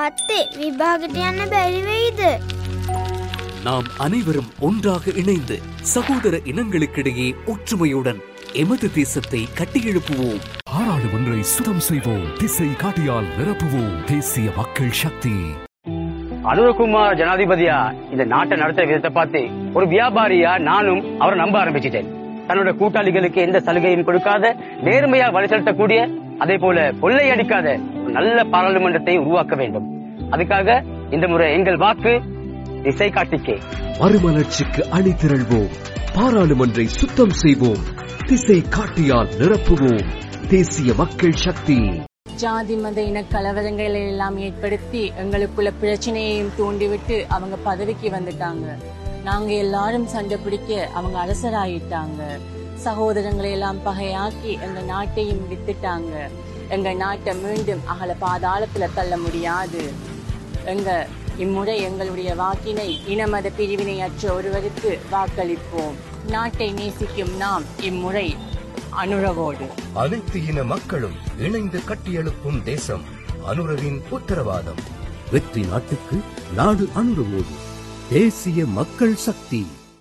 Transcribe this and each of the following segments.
තාත්තේ විභාගට යන්න බැරිවෙයිද. நாம் அனைவரும் ஒன்றாக இணைந்து சகோதர இனங்களுக்கிடையே ஒற்றுமையுடன் எமது தேசத்தை கட்டியெழுப்புவோம் பாராளுமன்றை சுத்தம் செய்வோம் திசை காட்டியால் நிரப்புவோம் தேசிய மக்கள் சக்தி அனுரகுமார் ஜனாதிபதியா இந்த நாட்டை நடத்துற விதத்தை பார்த்து ஒரு வியாபாரியா நானும் அவரை நம்ப ஆரம்பிச்சிட்டேன் தன்னோட கூட்டாளிகளுக்கு எந்த சலுகையும் கொடுக்காத நேர்மையா வழி செலுத்தக்கூடிய அதே போல கொள்ளை அடிக்காத ஒரு நல்ல பாராளுமன்றத்தை உருவாக்க வேண்டும் அதுக்காக இந்த முறை எங்கள் வாக்கு திசை காட்டிக்கே மறுமலர்ச்சிக்கு அணிதிரள்வோம் பாராளுமன்றை சுத்தம் செய்வோம் திசை காட்டியால் நிரப்புவோம் தேசிய மக்கள் சக்தி ஜாதி மத இன கலவரங்களை எல்லாம் ஏற்படுத்தி எங்களுக்குள்ள பிரச்சனையையும் தூண்டிவிட்டு அவங்க பதவிக்கு வந்துட்டாங்க நாங்க எல்லாரும் சண்டை பிடிக்க அவங்க அரசராயிட்டாங்க சகோதரங்களை எல்லாம் பகையாக்கி எங்க நாட்டையும் வித்துட்டாங்க எங்க நாட்டை மீண்டும் அகல பாதாளத்துல தள்ள முடியாது எங்க இம்முறை எங்களுடைய வாக்கினை இனமத பிரிவினையற்ற ஒருவருக்கு வாக்களிப்போம் நாட்டை நேசிக்கும் நாம் இம்முறை அனுரவோடு அனைத்து இன மக்களும் இணைந்து கட்டியெழுப்பும் தேசம் அனுரவின் உத்தரவாதம் வெற்றி நாட்டுக்கு நாடு அணுகுவோடு தேசிய மக்கள் சக்தி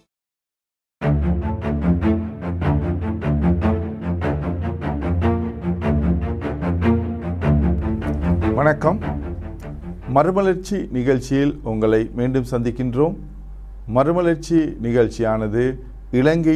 வணக்கம் மறுமலர்ச்சி நிகழ்ச்சியில் உங்களை மீண்டும் சந்திக்கின்றோம் மறுமலர்ச்சி நிகழ்ச்சியானது இலங்கை